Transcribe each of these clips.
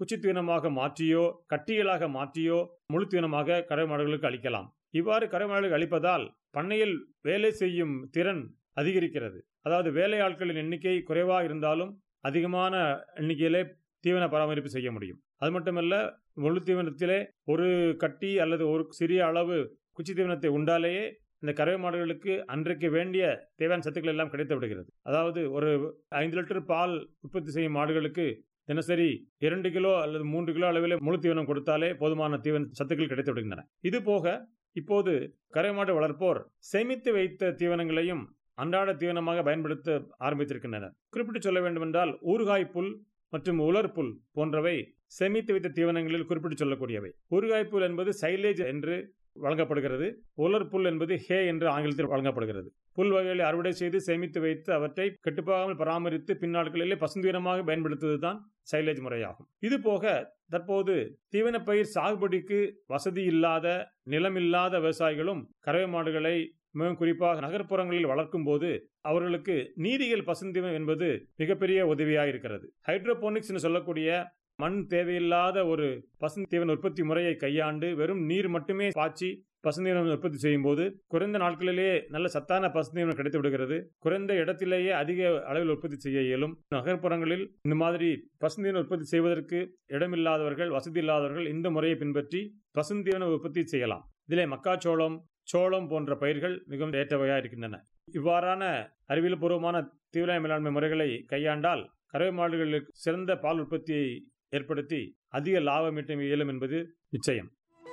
குச்சி தீவனமாக மாற்றியோ கட்டிகளாக மாற்றியோ முழு தீவனமாக கறவை மாடுகளுக்கு அளிக்கலாம் இவ்வாறு கறவை மாடுகளுக்கு அளிப்பதால் பண்ணையில் வேலை செய்யும் திறன் அதிகரிக்கிறது அதாவது வேலையாட்களின் எண்ணிக்கை குறைவாக இருந்தாலும் அதிகமான எண்ணிக்கையிலே தீவன பராமரிப்பு செய்ய முடியும் அது மட்டுமல்ல முழு தீவனத்திலே ஒரு கட்டி அல்லது ஒரு சிறிய அளவு குச்சி தீவனத்தை உண்டாலேயே இந்த கறவை மாடுகளுக்கு அன்றைக்கு வேண்டிய தேவையான சத்துக்கள் எல்லாம் கிடைத்து விடுகிறது அதாவது ஒரு ஐந்து லிட்டர் பால் உற்பத்தி செய்யும் மாடுகளுக்கு தினசரி இரண்டு கிலோ அல்லது மூன்று கிலோ அளவில் முழு தீவனம் கொடுத்தாலே போதுமான தீவன சத்துக்கள் கிடைத்து விடுகின்றன இது போக இப்போது கறவை மாடு வளர்ப்போர் சேமித்து வைத்த தீவனங்களையும் அன்றாட தீவனமாக பயன்படுத்த ஆரம்பித்திருக்கின்றனர் குறிப்பிட்டு சொல்ல வேண்டுமென்றால் ஊறுகாய் புல் மற்றும் உலர் புல் போன்றவை சேமித்து வைத்த தீவனங்களில் குறிப்பிட்டு சொல்லக்கூடியவை ஊறுகாய் புல் என்பது சைலேஜ் என்று வழங்கப்படுகிறது உலர் புல் என்பது ஹே என்று ஆங்கிலத்தில் வழங்கப்படுகிறது புல் வகைகளை அறுவடை செய்து சேமித்து வைத்து அவற்றை கெட்டுப்போகாமல் பராமரித்து பின்னாட்களிலே பசுந்தீவனமாக பயன்படுத்துவதுதான் சைலேஜ் முறையாகும் இது போக தற்போது தீவன பயிர் சாகுபடிக்கு வசதி இல்லாத நிலமில்லாத விவசாயிகளும் கறவை மாடுகளை மிகவும் குறிப்பாக நகர்ப்புறங்களில் வளர்க்கும் போது அவர்களுக்கு நீரியல் பசுந்தீவனம் என்பது மிகப்பெரிய உதவியாக இருக்கிறது ஹைட்ரோபோனிக்ஸ் சொல்லக்கூடிய மண் தேவையில்லாத ஒரு பசுந்தீவன உற்பத்தி முறையை கையாண்டு வெறும் நீர் மட்டுமே பாய்ச்சி பசுந்தீவனம் உற்பத்தி செய்யும் போது குறைந்த நாட்களிலேயே நல்ல சத்தான பசுந்தீவனம் கிடைத்து விடுகிறது குறைந்த இடத்திலேயே அதிக அளவில் உற்பத்தி செய்ய இயலும் நகர்ப்புறங்களில் இந்த மாதிரி பசுந்தீவன உற்பத்தி செய்வதற்கு இடமில்லாதவர்கள் வசதி இல்லாதவர்கள் இந்த முறையை பின்பற்றி பசுந்தீவன உற்பத்தி செய்யலாம் இதிலே மக்காச்சோளம் சோளம் போன்ற பயிர்கள் மிகவும் ஏற்றவையாக இருக்கின்றன இவ்வாறான அறிவியல் பூர்வமான தீவிர மேலாண்மை முறைகளை கையாண்டால் கறவை மாடுகளுக்கு சிறந்த பால் உற்பத்தியை ஏற்படுத்தி அதிக லாபம் ஈட்ட இயலும் என்பது நிச்சயம்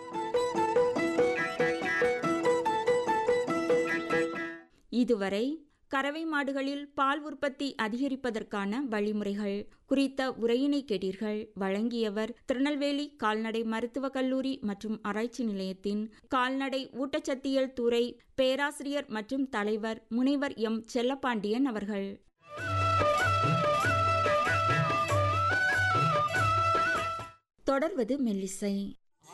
இதுவரை கறவை மாடுகளில் பால் உற்பத்தி அதிகரிப்பதற்கான வழிமுறைகள் குறித்த உரையினை கேட்டீர்கள் வழங்கியவர் திருநெல்வேலி கால்நடை மருத்துவக் கல்லூரி மற்றும் ஆராய்ச்சி நிலையத்தின் கால்நடை ஊட்டச்சத்தியல் துறை பேராசிரியர் மற்றும் தலைவர் முனைவர் எம் செல்லப்பாண்டியன் அவர்கள் தொடர்வது மெல்லிசை